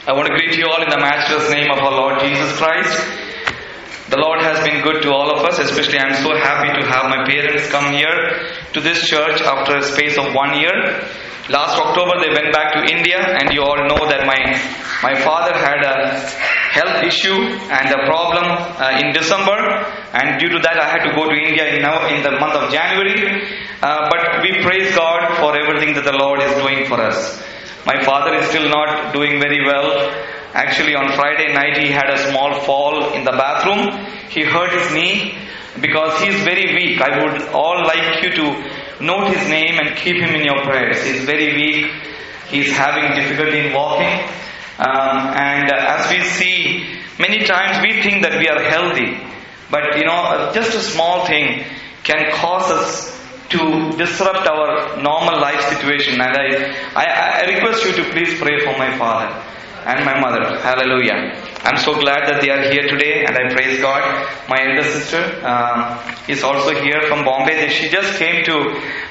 I want to greet you all in the matchless name of our Lord Jesus Christ. The Lord has been good to all of us, especially I'm so happy to have my parents come here to this church after a space of one year. Last October they went back to India and you all know that my, my father had a health issue and a problem uh, in December and due to that I had to go to India in, now, in the month of January. Uh, but we praise God for everything that the Lord is doing for us. My father is still not doing very well. Actually, on Friday night, he had a small fall in the bathroom. He hurt his knee because he is very weak. I would all like you to note his name and keep him in your prayers. He is very weak. He is having difficulty in walking. Um, and uh, as we see, many times we think that we are healthy. But you know, uh, just a small thing can cause us to disrupt our normal life situation. And I, I, I request you to please pray for my father and my mother. Hallelujah. I'm so glad that they are here today and I praise God. My elder sister um, is also here from Bombay. She just came to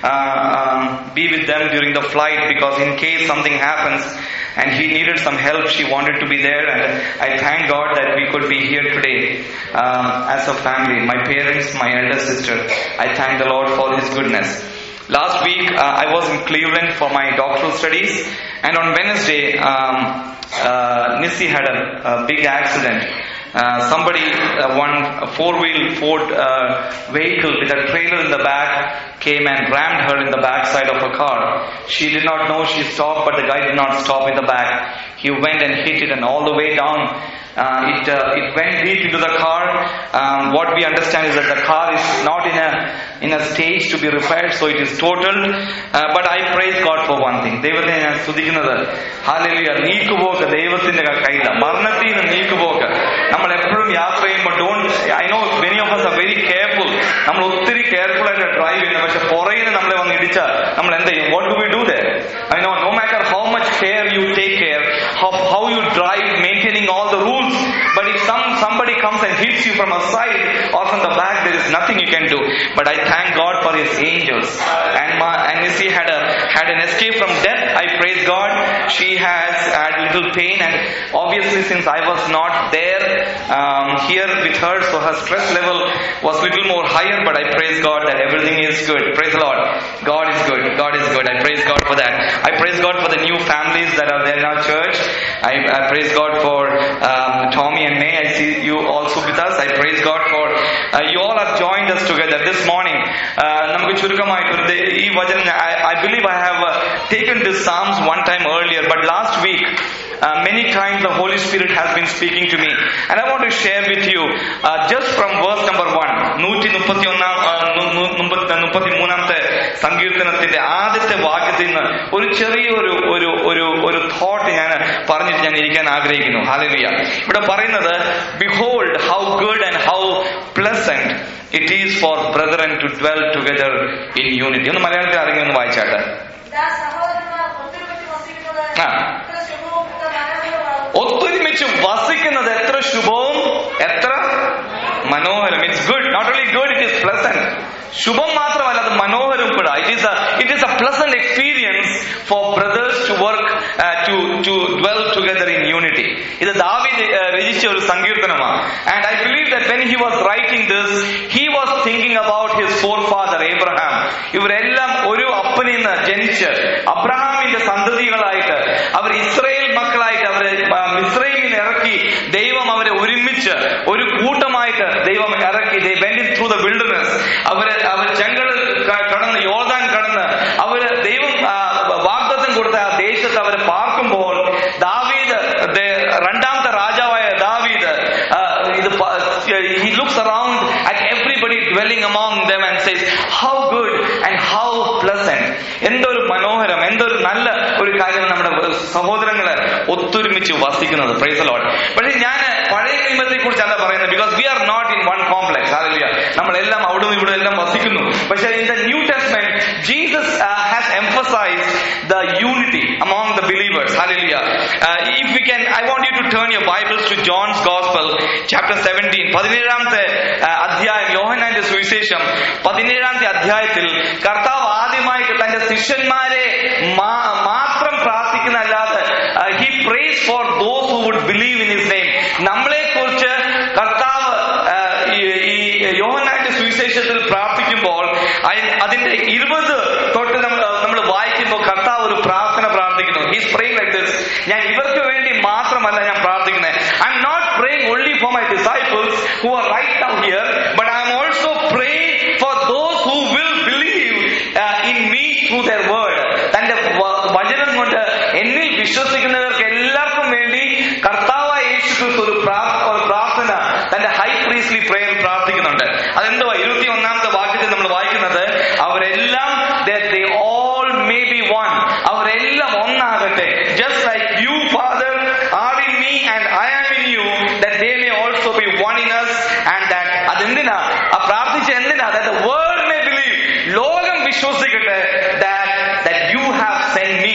uh, um, be with them during the flight because in case something happens and he needed some help, she wanted to be there and I thank God that we could be here today um, as a family. My parents, my elder sister. I thank the Lord for his goodness. Last week, uh, I was in Cleveland for my doctoral studies, and on Wednesday, um, uh, Nissy had a, a big accident. Uh, somebody, uh, one four-wheel Ford uh, vehicle with a trailer in the back came and rammed her in the backside of her car. She did not know she stopped, but the guy did not stop in the back. He went and hit it, and all the way down, uh, it uh, it went deep into the car. Um, what we understand is that the car is not in a in a stage to be repaired, so it is totaled. Uh, but I praise God for one thing. ദൈവത്തെ ഞാൻ സ്തുതിക്കുന്നത് ഹാലലിയ നീക്കുപോക്ക് ദൈവത്തിന്റെ കയ്യില മരണത്തിൽ നിന്ന് നീക്കുപോക്ക് നമ്മൾ എപ്പോഴും യാത്ര ചെയ്യുമ്പോൾ don't I know many of us are very careful നമ്മൾ ഒത്തിരി കെയർഫുൾ ആയിട്ട് ഡ്രൈവ് ചെയ്യുന്നത് പക്ഷെ പുറകിൽ നിന്ന് നമ്മളെ വന്ന് ഇടിച്ചാൽ നമ്മൾ എന്ത് ചെയ്യും what do we do there I know no matter how much care you take care how, how you drive maintaining all the rules but if some somebody comes and hits you from a side or from the back there is nothing you can do but i thank god for his angels and my and Missy had a had an escape from death i praise god she has had little pain and obviously since i was not there um, here with her so her stress level was little more higher but i praise god that everything is good praise the lord god is good god is good i praise god for that i praise god for the new families that are there in our church I, I praise God for um, Tommy and May. I see you also with us. I praise God for uh, you all have joined us together this morning. Uh, നമുക്ക് ചുരുക്കമായിട്ട് ഒരു ദേ- ഈ വചനം I believe I have uh, taken this Psalms one time earlier, but last week uh, many times the Holy Spirit has been speaking to me, and I want to share with you uh, just from verse number one. നൂറ്റി മുപ്പത്തി ഒന്നാം മുപ്പത്തി മൂന്നാമത്തെ സങ്കീർത്തനത്തിന്റെ ആദ്യത്തെ വാക്യത്തിൽ നിന്ന് ഒരു ചെറിയൊരു ഒരു ഒരു ഒരു തോട്ട് ഞാൻ പറഞ്ഞിട്ട് ഞാൻ ഇരിക്കാൻ ആഗ്രഹിക്കുന്നു ഹാലലിയ ഇവിടെ പറയുന്നത് behold how good and how pleasant it is for brethren to dwell together in unity ഒന്ന് മലയാളത്തിൽ ആരെങ്കിലും ഒന്ന് വായിച്ചാട്ടെ ഇതാ സഹോദരന്മാർ ഒത്തൊരുമിച്ച് വസിക്കുന്നത് ആ. എത്ര ശുഭവും എത്ര മനോഹരവുമാകുന്നു. ഒത്തൊരുമിച്ച് വസിക്കുന്നത് എത്ര ശുഭവും എത്ര മനോഹരം it's good not only good it is pleasant ശുഭം മാത്രമല്ല അത് മനോഹരം കൂടെ it is it is a pleasant experience for brothers to work to to dwell together in unity ഇത് ദാവീദ് uh, രചിച്ച ഒരു സങ്കീർത്തനമാണ് and I believe that when he was writing this he was thinking about his for father Abraham ഇവരെല്ലാം ഒരു അപ്പനിൽ നിന്ന് ജനിച്ച് അബ്രഹാമിന്റെ സന്തതികളായിട്ട് അവർ ഇസ്രയേൽ മക്കളായിട്ട് അവരെ ആ, മിസ്രൈമിൽ നിന്ന് ഇറക്കി ദൈവം അവരെ ഒരുമിച്ച് ഒരു കൂട്ടമായിട്ട് ദൈവം ഇറക്കി they went through the wilderness അവര് അവർ ചെങ്കടൽ ക- കടന്ന് യോർദാൻ കടന്ന് അവര് ദൈവം ആ, വാഗ്ദത്തം കൊടുത്ത ആ ദേശത്ത് അവർ പാർക്കുമ്പോൾ ദാവീദ് ദേ- രണ്ടാമത്തെ രാജാവായ ദാവീദ് ആ, ഇത് he looks around at everybody dwelling among them and says how good and how pleasant എന്തൊരു മനോഹരം എന്തൊരു നല്ല ഒരു കാര്യം നമ്മുടെ സഹോദരങ്ങളെ ഒത്തൊരുമിച്ച് വസിക്കുന്നത് പ്രൈസ് ലോഡ് പക്ഷേ ഞാൻ പഴയ നിയമത്തെ കുറിച്ചല്ല പറയുന്നത് because we are not in one complex അറിയില്ല നമ്മളെല്ലാം അവിടും ഇവിടെ എല്ലാം വസിക്കുന്നു പക്ഷേ in the new testament Jesus has emphasise the unity among the believers hallelujah uh, if we can i want you to turn your bibles to john's gospel chapter 17 പതിനേഴാമത്തെ uh, അധ്യായം യോഹനാന്റെ സുവിശേഷം പതിനേഴാമത്തെ അധ്യായത്തിൽ കർത്താവ് ആദ്യമായിട്ട് തന്റെ ശിഷ്യന്മാരെ മാ- മാത്രം പ്രാർത്ഥിക്കുന്നതല്ലാതെ he prays for those who ഞാൻ ഇവർക്ക് വേണ്ടി മാത്രമല്ല ഞാൻ പ്രാർത്ഥിക്കുന്നത് I am not praying only for my disciples who are right now here but I am also praying for those who will believe in me through their word തന്റെ വ- വചനം കൊണ്ട് എന്നിൽ വിശ്വസിക്കുന്നവർക്ക് എല്ലാവർക്കും വേണ്ടി കർത്താവായ യേശു ക്രിസ്തു ഒരു പ്രാർ- ഒരു പ്രാർത്ഥന തന്റെ ഹൈ പ്രീസ്ലി പ്രേയർ പ്രാർത്ഥിക്കുന്നുണ്ട് അതെന്തുവാ ഇരുപത്തി ഒന്നാമത്തെ വാക്യത്തിൽ നമ്മൾ വായിക്കുന്നത് അവരെല്ലാം that they all may be one അവരെല്ലാം ഒന്നാകട്ടെ just like you father are in me and I am in you that they may also be one in us and that അതെന്തിനാ ആ പ്രാർത്ഥിച്ച എന്തിനാ that the world may believe ലോകം വിശ്വസിക്കട്ടെ that that you have sent me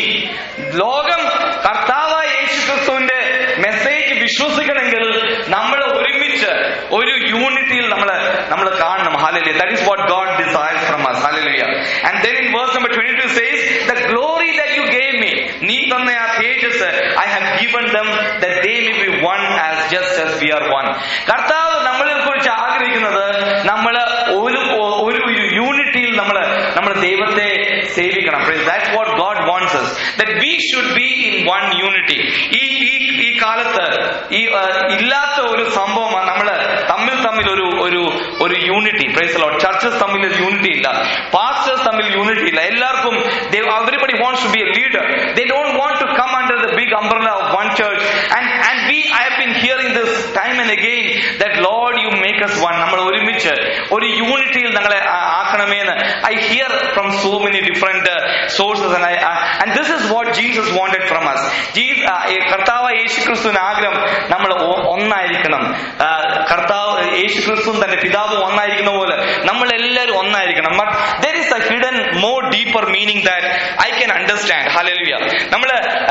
ലോകം കർത്താവായ യേശു ക്രിസ്തുവിന്റെ message വിശ്വസിക്കണമെങ്കിൽ നമ്മൾ ഒരുമിച്ച് ഒരു യൂണിറ്റിയിൽ നമ്മൾ നമ്മൾ കാണണം hallelujah that is what God desires from us hallelujah and then in verse number 22 says the glory that you gave me നീ തന്ന ആ തേജസ് I have given them that they may be one as just as we are one കർത്താവ് നമ്മളെ കുറിച്ച് ആഗ്രഹിക്കുന്നത് നമ്മൾ ഒരു ഒരു യൂണിറ്റിയിൽ നമ്മൾ നമ്മൾ ദൈവത്തെ സേവിക്കണം that's what God wants us that we should be in one unity ഈ ഈ ഈ കാലത്ത് ഈ ആ, ഇല്ലാത്ത ഒരു സംഭവമാണ് നമ്മൾ തമ്മിൽ തമ്മിൽ ഒരു ഒരു ഒരു യൂണിറ്റി പ്രൈസ് ലോട്ട് ചർച്ചസ് തമ്മിൽ ഒരു യൂണിറ്റി ഇല്ല പാസ്റ്റേഴ്സ് തമ്മിൽ യൂണിറ്റി ഇല്ല എല്ലാവർക്കും everybody wants to be a leader they don't want to come under the big umbrella of one church and and we I have been hearing this time and again that lord you make us one നമ്മൾ ഒരുമിച്ച് ഒരു യൂണിറ്റിയിൽ ഞങ്ങളെ ആ- ആക്കണമേ എന്ന് I hear from so many different sources and this is what Jesus wanted from us ജീസ് കർത്താവ് യേശു ക്രിസ്തുവിന് ആഗ്രഹം നമ്മൾ ഒ- ഒന്നായിരിക്കണം ആ, കർത്താവ് യേശു ക്രിസ്തുവും തന്റെ പിതാവും ഒന്നായിരിക്കുന്ന പോലെ നമ്മൾ എല്ലാവരും ഒന്നായിരിക്കണം but there is a hidden more deeper meaning that I can understand hallelujah നമ്മൾ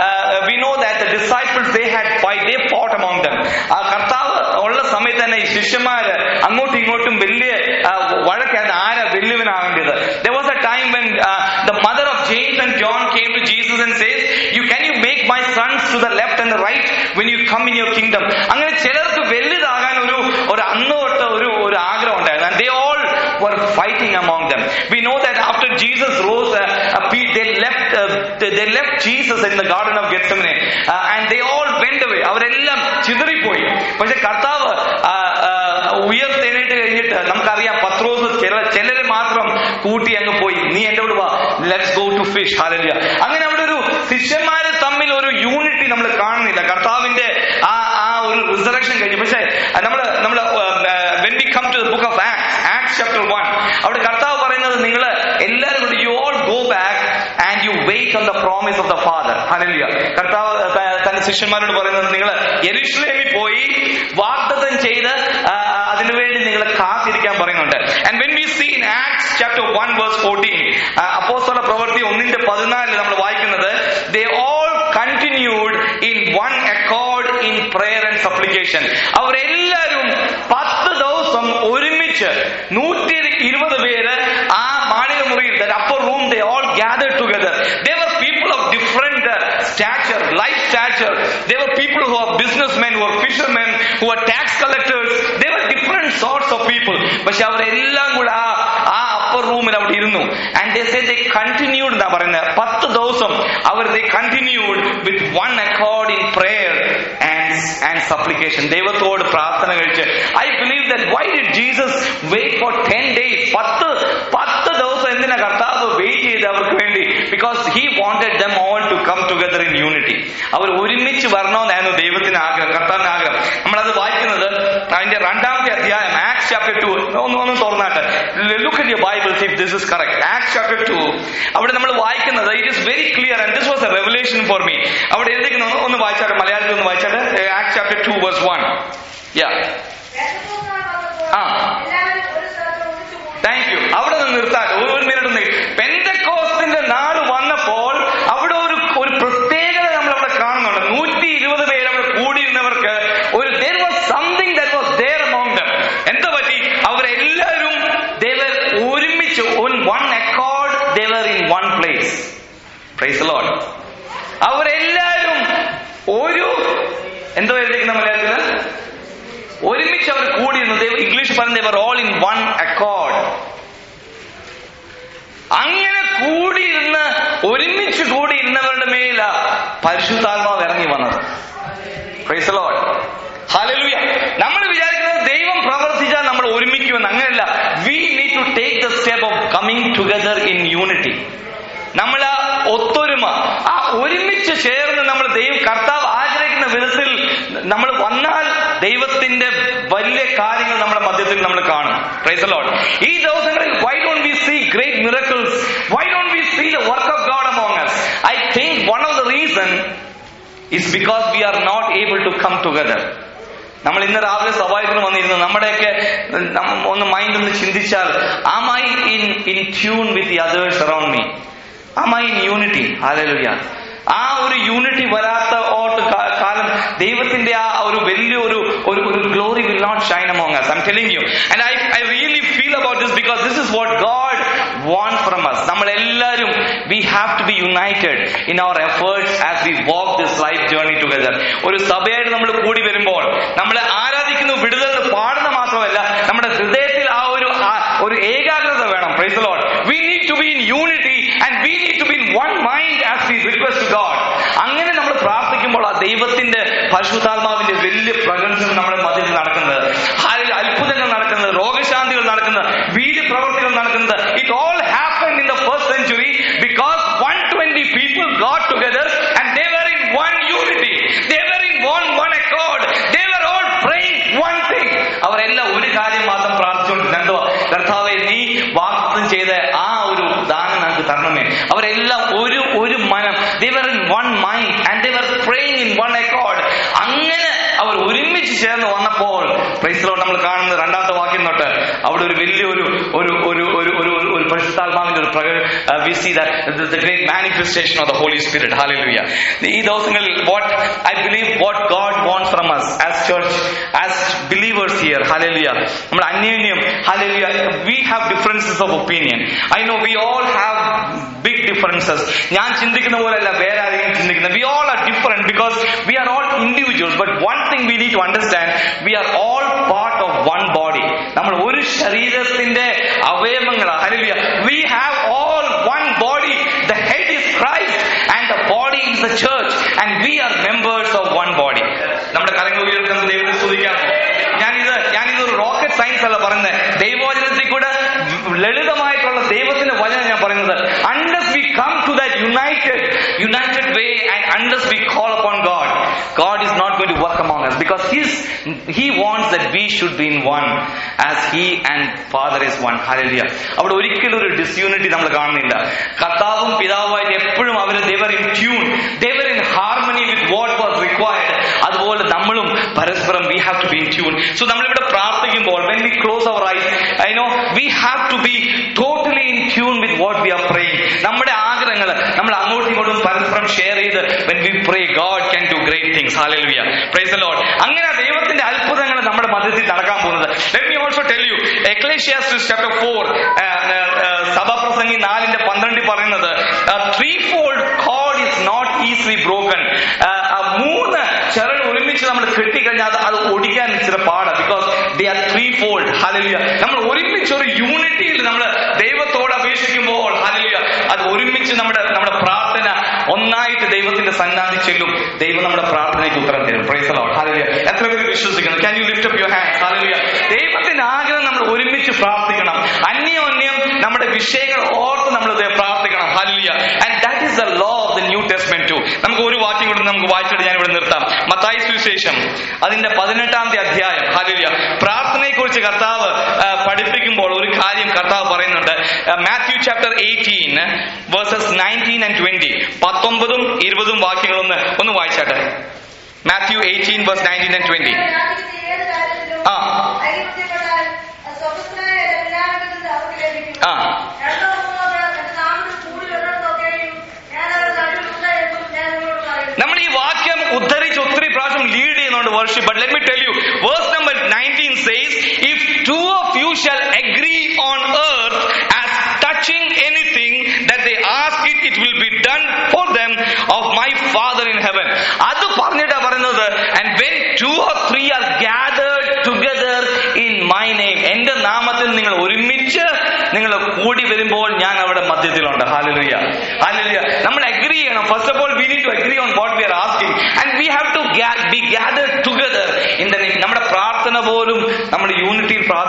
we know that the disciples they had fight they fought among them ആ കർത്താവ് ഉള്ള സമയത്ത് തന്നെ ഈ ശിഷ്യന്മാര് അങ്ങോട്ടും ഇങ്ങോട്ടും വലിയ വഴക്കാണ് ആരാ വലിയവനാകേണ്ടത് there was a time when the mother of James and John came to Jesus and says you can you make my sons to the left and the right when you come in your kingdom അങ്ങനെ ചിലർക്ക് വലുതാകാൻ ഒരു ഒരു അന്ന് തൊട്ട് ഒരു ഒരു ആഗ്രഹം ഉണ്ടായിരുന്നു and they all were fighting among them. We know that after Jesus rose, uh, uh, pe- they left uh, they they left Jesus in the Garden of Gethsemane uh, and they all went away. അവരെല്ലാം ചിതറിപ്പോയി പക്ഷെ കർത്താവ് ആ, ആ, ഉയർത്തെഴുന്നേറ്റ് കഴിഞ്ഞിട്ട് നമുക്കറിയാം പത്രോസ് ചില ചിലര് മാത്രം കൂട്ടി അങ്ങ് പോയി നീ എന്റെ കൂടെ വാ ലെറ്റ്സ് ഗോ ടു ഫിഷ് ഹാലലിയ അങ്ങനെ അവിടെ ഒരു ശിഷ്യന്മാര് തമ്മിൽ ഒരു യൂണിറ്റി നമ്മൾ കാണുന്നില്ല കർത്താവിന്റെ ആ ആ ഒരു റിസറക്ഷൻ കഴിഞ്ഞു പക്ഷെ നമ്മൾ നമ്മൾ when we come to the book of Acts chapter one അവിടെ കർത്താവ് പറയുന്നത് നിങ്ങൾ എല്ലാവരും കൂടി you all go back and you wait on the promise of the father hallelujah കർത്താവ് ത- തന്റെ ശിഷ്യന്മാരോട് പറയുന്നത് നിങ്ങൾ യെരുഷലേമിൽ പോയി വാഗ്ദത്തം ചെയ്ത് ആ, ആ, അതിനുവേണ്ടി നിങ്ങൾ കാത്തിരിക്കാൻ പറയുന്നുണ്ട് and when we see in Acts chapter one verse fourteen അപ്പോസ്തല പ്രവൃത്തി ഒന്നിന്റെ പതിനാലിൽ നമ്മൾ വായിക്കുന്നത് they all continued in one accord in prayer and supplication അവരെല്ലാവരും പത്ത് ദിവസം ഒരുമിച്ച് നൂറ്റി ഇരുപത് പേര് ആ മാളിക മുറിയിൽ upper room they all gather together they were people of different stature life stature they were people who are businessmen who are fishermen who are tax collectors they were different sorts of people പക്ഷെ അവരെല്ലാം കൂടെ ആ ആ upper റൂമിൽ അവിടെ ഇരുന്നു and they say they continued എന്നാ പറയുന്നത് പത്ത് ദിവസം അവർ they continued with one accord in prayer and and supplication ദൈവത്തോട് പ്രാർത്ഥന കഴിച്ച് I believe that why did Jesus wait for ten days പത്ത് പത്ത് ദിവസം എന്തിനാ കർത്താവ് വെയിറ്റ് ചെയ്ത് അവർക്ക് വേണ്ടി because he wanted them all to come together in unity അവർ ഒരുമിച്ച് വരണമെന്നായിരുന്നു ദൈവത്തിന് ആഗ്രഹം കർത്താവിന് ആഗ്രഹം നമ്മളത് വായിക്കുന്നത് അതിന്റെ രണ്ടാമത്തെ അധ്യായം ആക്സ് ചാപ്റ്റർ ടു ഒന്ന് ഒന്ന് തുറന്നാട്ടെ look in your Bibles if this is correct Acts chapter two അവിടെ നമ്മൾ വായിക്കുന്നത് it is very clear and this was a revelation for me അവിടെ എഴുതിക്കുന്ന ഒന്ന് ഒന്ന് വായിച്ചാട്ടെ മലയാളത്തിൽ ഒന്ന് വായിച്ചാട്ടെ Acts chapter two verse one യാ രണ്ടു വന്നപ്പോൾ ആ. എല്ലാവരും ഒരു സ്ഥലത്ത് ഒന്നിച്ചു കൂടി താങ്ക് യു അവിടെ നിന്ന് നിർത്താൻ ഒരു ഒരു മിനിറ്റ് ഒന്ന് പെന്തക്കോസ്തിന്റെ നാട് വന്നപ്പോൾ അവിടെ ഒരു ഒരു പ്രത്യേകത നമ്മൾ അവിടെ കാണുന്നുണ്ട് നൂറ്റി ഇരുപത് പേര് അവിടെ കൂടിയിരുന്നവർക്ക് ഒരു there was something that was there among them എന്താ പറ്റി അവരെല്ലാവരും they were ഒരുമിച്ച് on one accord they were in one place praise the lord അവരെല്ലാവരും ഒരു എന്തോ എഴുതിക്കുന്ന മലയാളത്തില് ഒരുമിച്ച് അവർ കൂടിയിരുന്നു ദൈവം ഇംഗ്ലീഷ് പറഞ്ഞ അവർ ഓൾ ഇൻ വൺ അക്കോർഡ് അങ്ങനെ കൂടിയിരുന്ന് ഒരുമിച്ച് കൂടി ഇരുന്നവരുടെ മേല പരിശുദ്ധാത്മാവ് ഇറങ്ങി വന്നത് Praise the Lord. Hallelujah. നമ്മൾ വിചാരിക്കുന്നത് ദൈവം പ്രവർത്തിച്ചാൽ നമ്മൾ ഒരുമിക്കുമെന്ന് അങ്ങനെയല്ല we need to take the step of coming together in unity നമ്മൾ ആ ഒത്തൊരുമ ആ ഒരുമിച്ച് ചേർന്ന് നമ്മൾ ദൈവം കർത്താവ് ആചരിക്കുന്ന വിധത്തിൽ നമ്മൾ വന്നാൽ ദൈവത്തിന്റെ വലിയ കാര്യങ്ങൾ നമ്മുടെ മധ്യത്തിൽ നമ്മൾ കാണും പ്രൈസ് ലോഡ് ഈ ദിവസങ്ങളിൽ why don't we see great miracles why don't we see the work of God among us I think one of the reason is because we are not able to come together നമ്മൾ ഇന്ന് രാവിലെ സഭായത്തിന് വന്നിരുന്നു നമ്മുടെയൊക്കെ നമ്മ- ഒന്ന് mind ഒന്ന് ചിന്തിച്ചാൽ am I in in tune with the others around me am I in unity hallelujah ആ ഒരു യൂണിറ്റി വരാത്ത ഓട്ട് കാ- കാലം ദൈവത്തിന്റെ ആ ഒരു വലിയ ഒരു ഒരു ഒരു glory will not shine among us. I'm telling you. And I, I really feel about this because this is what God wants from us. നമ്മൾ എല്ലാവരും we have to be united in our efforts as we walk this life journey together. ഒരു സഭയായിട്ട് നമ്മൾ കൂടി വരുമ്പോൾ നമ്മൾ ആരാധിക്കുന്നു വിടുതൽ പാടുന്ന മാത്രമല്ല നമ്മുടെ ഹൃദയത്തിൽ ആ ഒരു ആ ഒരു ഏകാഗ്രത വേണം praise lord we need to be in unity and we need to be in one mind as we request God അങ്ങനെ നമ്മൾ പ്രാർത്ഥിക്കുമ്പോൾ ആ ദൈവത്തിന്റെ പരിശുദ്ധാത്മാവിന്റെ വലിയ പ്രകടനം നമ്മുടെ മധ്യത്തിൽ നടക്കുന്നത് ഹാലിൽ അത്ഭുതങ്ങൾ നടക്കുന്നത് രോഗശാന്തികൾ നടക്കുന്നത് വീര്യപ്രവർത്തികൾ നടക്കുന്നത് it all happen in the first century because one twenty people got together and they were in one unity they were in one one accord they were all praying one thing അവരെല്ലാം ഒരു കാര്യം മാത്രം പ്രാർത്ഥിച്ചുകൊണ്ടിരുന്നു എന്തോ കർത്താവെ നീ വാഗ്ദത്തം ചെയ്ത ആ ഒരു ദാനം ഞങ്ങൾക്ക് തരണമേ അവരെല്ലാം ഒരു ഒരു മനം they were in one mind and they were praying in one accord അങ്ങനെ അവർ ഒരുമിച്ച് ചേർന്ന് വന്നപ്പോൾ പ്രൈസിലോ നമ്മൾ കാണുന്ന രണ്ടാമത്തെ വാക്യം തൊട്ട് അവിടെ ഒരു വലിയ ഒരു ഒരു ഒരു ഒരു ഒരു ഒരു പരിശുദ്ധാത്മാവിന്റെ ഒരു we see the great manifestation of the holy spirit hallelujah ഈ ദിവസങ്ങളിൽ what I believe what God want from us as church as believers here hallelujah നമ്മൾ അന്യോന്യം hallelujah we have differences of opinion I know we all have big differences ഞാൻ ചിന്തിക്കുന്ന പോലെയല്ല വേറെ ആരെങ്കിലും ചിന്തിക്കുന്നത് we all are different because we are all individuals but one thing we need to understand we are all part of one body നമ്മൾ ഒരു ശരീരത്തിന്റെ അവയവങ്ങളാണ് hallelujah we have all one body the head is Christ and the body is the church and we are members of one body നമ്മുടെ കലങ്ങൾ ഉയർത്തുന്ന ദൈവത്തെ സ്തുതിക്കാമോ ഞാനിത് ഞാനിത് ഒരു റോക്കറ്റ് സയൻസ് അല്ല പറയുന്നത് ദൈവവചനത്തിൽ കൂടെ ലളിതമായിട്ടുള്ള ദൈവത്തിന്റെ വചനം ഞാൻ പറയുന്നത് unless we come to that united united way and unless we call upon God God is not going to work among us because He's, He wants that we should be in one as He and Father is one. Hallelujah. അവിടെ ഒരിക്കലും ഒരു disunity നമ്മൾ കാണുന്നില്ല കർത്താവും പിതാവുമായിട്ട് എപ്പോഴും അവർ they were in tune they were in harmony with what was required അതുപോലെ നമ്മളും പരസ്പരം we have to be in tune so നമ്മളിവിടെ പ്രാർത്ഥിക്കുമ്പോൾ when we close our eyes I know we have to be totally in tune with what we are praying നമ്മുടെ ആഗ്രഹങ്ങൾ നമ്മൾ അങ്ങോട്ടും ഇങ്ങോട്ടും പരസ്പരം ഷെയർ ചെയ്ത് when we pray God can do great things hallelujah praise Lord അങ്ങനെ ആ ദൈവത്തിന്റെ അത്ഭുതങ്ങൾ നമ്മുടെ മധ്യത്തിൽ നടക്കാൻ പോകുന്നത് let me also tell you Ecclesiastes chapter four സഭാപ്രസംഗി നാലിന്റെ പന്ത്രണ്ടിൽ പറയുന്നത് three fold cord is not easily broken മൂന്ന് ചരട് ഒരുമിച്ച് നമ്മൾ കെട്ടിക്കഴിഞ്ഞാൽ അത് അത് ഒടിക്കാൻ ഇച്ചിരി പാടാണ് because they are three fold hallelujah നമ്മൾ ഒരുമിച്ച് ഒരു യൂണിറ്റിയിൽ നമ്മൾ ദൈവത്തോട് അപേക്ഷിക്കുമ്പോൾ ഹാലലിയ അത് ഒരുമിച്ച് നമ്മുടെ നമ്മുടെ പ്രാർത്ഥന ഒന്നായിട്ട് ദൈവത്തിന്റെ സന്നാധി ചെല്ലും ദൈവം നമ്മുടെ പ്രാർത്ഥനയ്ക്ക് ഉത്തരം തരും പ്രൈസ് ലോഡ് ഹാലലിയ എത്ര പേര് വിശ്വസിക്കുന്നു can you lift up your hand hallelujah ദൈവത്തിന്റെ ആഗ്രഹം നമ്മൾ ഒരുമിച്ച് പ്രാർത്ഥിക്കണം അന്യോന്യം നമ്മുടെ വിഷയങ്ങൾ ഓർത്ത് നമ്മൾ പ്രാർത്ഥിക്കണം hallelujah and that is the law of the new testament to നമുക്ക് ഒരു വാക്യം കൂടി നമുക്ക് വായിച്ചിട്ട് ഞാൻ ഇവിടെ നിർത്താം മത്തായി സുവിശേഷം അതിന്റെ പതിനെട്ടാമത്തെ അധ്യായം ഹാലലിയ പ്രാർത്ഥനയെ കുറിച്ച് കർത്താവ് ആ, പഠിപ്പിക്കുമ്പോൾ ഒരു കാര്യം കർത്താവ് പറയുന്നുണ്ട് Matthew chapter eighteen verses nineteen and twenty പത്തൊമ്പതും ഇരുപതും വാക്യങ്ങളൊന്ന് ഒന്ന് വായിച്ചാട്ടെ Matthew eighteen verse nineteen and twenty രാജ്യത്തിന്റെ ഏത് കാര്യത്തിലും ആ. ഐക്യപ്പെട്ടാൽ അത് സ്വതന്ത്രനായ എല്ലാവരിൽ നിന്ന് അവർക്ക് ലഭിക്കും. ആ. രണ്ടോ മൂന്നോ പേർ എന്റെ നാമത്തിൽ കൂടിയുള്ളിടത്തൊക്കെയും ഞാൻ അവരുടെ നടുവിലുണ്ട് എന്നും ഞാൻ നിങ്ങളോട് പറയുന്നു. നമ്മൾ ഈ വാക്യം ഉദ്ധരിച്ച് ഒത്തിരി പ്രാവശ്യം ലീഡ് ചെയ്യുന്നുണ്ട് worship but let me tell you verse number 19 says if two of you shall agree on earth as touching anything that they ask it it will be done for them of my Father in heaven അത് പറഞ്ഞിട്ടാ പറയുന്നത് and when two or three are gathered together in my name എന്റെ നാമത്തിൽ നിങ്ങൾ ഒരുമിച്ച് നിങ്ങൾ കൂടി വരുമ്പോൾ ഞാൻ അവിടെ മധ്യത്തിലുണ്ട് ഹാലലുയ ഹാലലുയ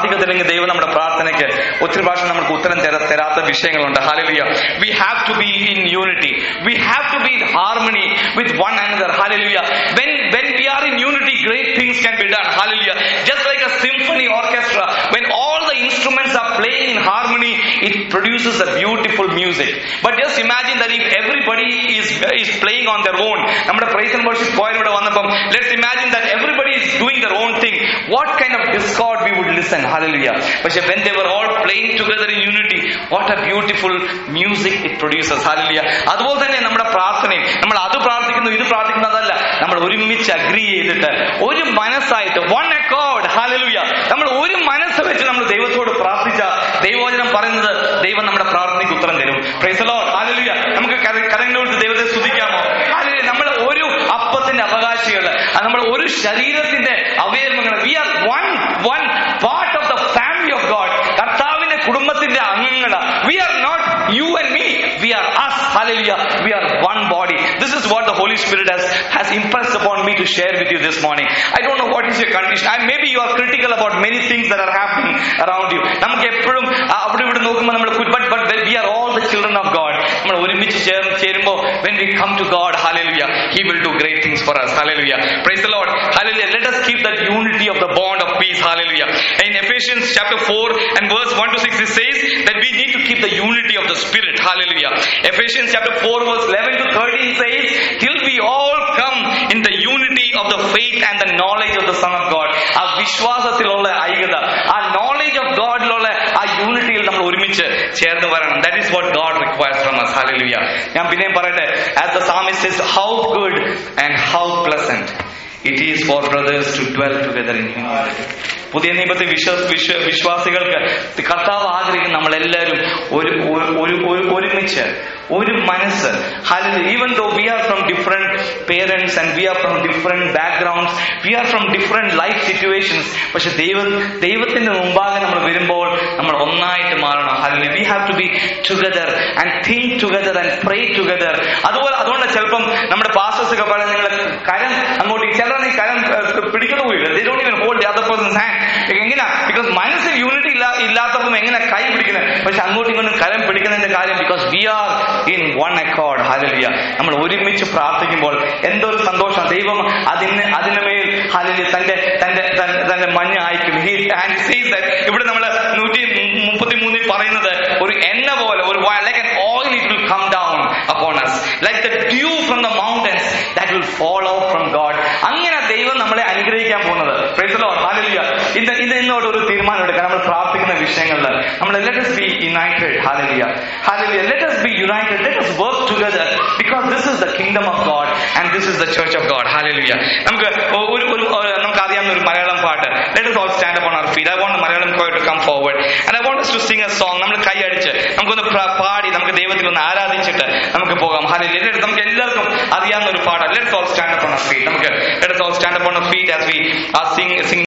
പ്രാർത്ഥിക്കത്തില്ലെങ്കിൽ ദൈവം നമ്മുടെ പ്രാർത്ഥനയ്ക്ക് ഒത്തിരി പ്രാവശ്യം നമുക്ക് ഉത്തരം തര തരാത്ത വിഷയങ്ങളുണ്ട് hallelujah we have to be in unity we have to be in harmony with one another hallelujah when when we are in unity great things can be done hallelujah just like a symphony orchestra when all the instruments are playing in harmony it produces a beautiful music. But just imagine that if everybody is is playing on their own, നമ്മുടെ praise and worship choir ഇവിടെ വന്നപ്പം let's imagine that everybody is doing their own thing. What kind of discord we would listen? Hallelujah. പക്ഷെ when they were all playing together in unity, what a beautiful music it produces. Hallelujah. അതുപോലെ തന്നെ നമ്മുടെ പ്രാർത്ഥനയും നമ്മൾ അത് പ്രാർത്ഥിക്കുന്നു ഇത് പ്രാർത്ഥിക്കുന്നു അതല്ല നമ്മൾ ഒരുമിച്ച് അഗ്രി ചെയ്തിട്ട് ഒരു മനസ്സായിട്ട് വൺ അക്കോർഡ് ഹാലലുയ നമ്മൾ ഒരു മനസ്സ് വെച്ച് നമ്മൾ ദൈവത്തോട് പ്രാർത്ഥിച്ച ദൈവവചനം പറയുന്നത് ദൈവം നമ്മുടെ പ്രാർത്ഥനയ്ക്ക് ഉത്തരം തരും പ്രൈസലോ ഹാലലുയ നമുക്ക് കരങ്ങൾ കൊടുത്ത് ദൈവത്തെ സ്തുതിക്കാമോ ഹാലലുയ നമ്മൾ ഒരു അപ്പത്തിന്റെ അവകാശികൾ നമ്മൾ ഒരു ശരീരത്തിന്റെ അവയവങ്ങൾ we are one one part of the family of God കർത്താവിന്റെ കുടുംബത്തിന്റെ അംഗങ്ങൾ we are not you and me we are us hallelujah we are one body this is what the holy spirit has has impressed upon me to share with you this morning i don't know what is your condition and maybe you are critical about many things that are happening around you നമുക്ക് എപ്പോഴും ആ, അവിടെ ഇവിടെ നോക്കുമ്പോൾ നമ്മൾ but but we are all the children of God നമ്മൾ ഒരുമിച്ച് ചേർ ചേരുമ്പോൾ when we come to god hallelujah he will do great things for us hallelujah praise the lord hallelujah let us keep that unity of the bond of peace hallelujah in ephesians chapter 4 and verse 1 to 6 it says that we need to keep the unity of the spirit hallelujah ephesians chapter 4 verse 11 to 13 says till we all come in the unity of the faith and the knowledge of the son of god ആ വിശ്വാസത്തിലുള്ള ഐക്യത ആ knowledge of ഗോഡിലുള്ള ആ യൂണിറ്റിയിൽ നമ്മൾ ഒരുമിച്ച് ചേർന്ന് വരണം that is what God requires from us hallelujah ഞാൻ പിന്നെയും പറയട്ടെ as the psalmist says how good and how pleasant it is for brothers to dwell together in unity പുതിയ നിയമത്തിൽ വിശ്വ വിശ്വ വിശ്വാസികൾക്ക് കർത്താവ് ആഗ്രഹിക്കും നമ്മളെല്ലാവരും ഒരു ഒരു- ഒരു ഒരു- ഒരുമിച്ച് ഒരു മനസ്സ് even though we are from different parents and we are from different backgrounds we are from different life situations പക്ഷെ ദൈവം ദൈവത്തിന്റെ മുമ്പാകെ നമ്മൾ വരുമ്പോൾ നമ്മൾ ഒന്നായിട്ട് മാറണം ഹലി we have to be together and think together and pray together അതുപോലെ അതുകൊണ്ട് ചിലപ്പം നമ്മുടെ പാസ്റ്റേഴ്സ് ഒക്കെ പറയാൻ നിങ്ങൾ കരം അങ്ങോട്ട് ചിലർ ഈ കരം പിടിക്കുന്ന പോയില്ല they don't even hold the other person's hand എങ്ങനെയാ ബിക്കോസ് മനസ്സിൽ യൂണിറ്റി ഇല്ല ഇല്ലാത്തപ്പം എങ്ങനെ കൈ പിടിക്കുന്നത് പക്ഷെ അങ്ങോട്ടും ഇങ്ങോട്ടും കരം പിടിക്കുന്നതിന്റെ കാര്യം because we are in one accord hallelujah നമ്മൾ ഒരുമിച്ച് പ്രാർത്ഥിക്കുമ്പോൾ എന്തൊരു സന്തോഷം ദൈവം അതിന് അതിന് മേൽ ഹലലിയ തന്റെ തന്റെ തന്റെ- തന്റെ മഞ്ഞ് അയക്കും He- and he says that ഇവിടെ നമ്മൾ നൂറ്റി മുപ്പത്തി മൂന്നിൽ പറയുന്നത് ഒരു എണ്ണ പോലെ ഒരു like an oil it will come down upon us like the dew from the mountains that will fall out from God അങ്ങനെ ദൈവം നമ്മളെ അനുഗ്രഹിക്കാൻ പോകുന്നത് Praise the Lord. Hallelujah. ഇത് ഇത് ഇന്നോട് ഒരു തീരുമാനം എടുക്കാം നമ്മൾ പ്രാർത്ഥിക്കുന്ന വിഷയങ്ങളിൽ നമ്മൾ let us be united hallelujah hallelujah let us be united let us work together because this is the kingdom of God and this is the church of God hallelujah നമുക്ക് ഒ- ഒരു ഒരു ഒരു- നമുക്ക് അറിയാവുന്ന ഒരു മലയാളം പാട്ട് let us all stand up on our feet I want the Malayalam choir to come forward and I want us to sing a song നമ്മൾ കൈയടിച്ച് നമുക്കൊന്ന് പ്ര- പാടി നമുക്ക് ദൈവത്തിൽ ഒന്ന് ആരാധിച്ചിട്ട് നമുക്ക് പോകാം hallelujah നമുക്ക് എല്ലാവർക്കും അറിയാവുന്ന ഒരു പാട്ടാണ് let us all stand up on our feet നമുക്ക് let us all stand up on our feet as we are sing sing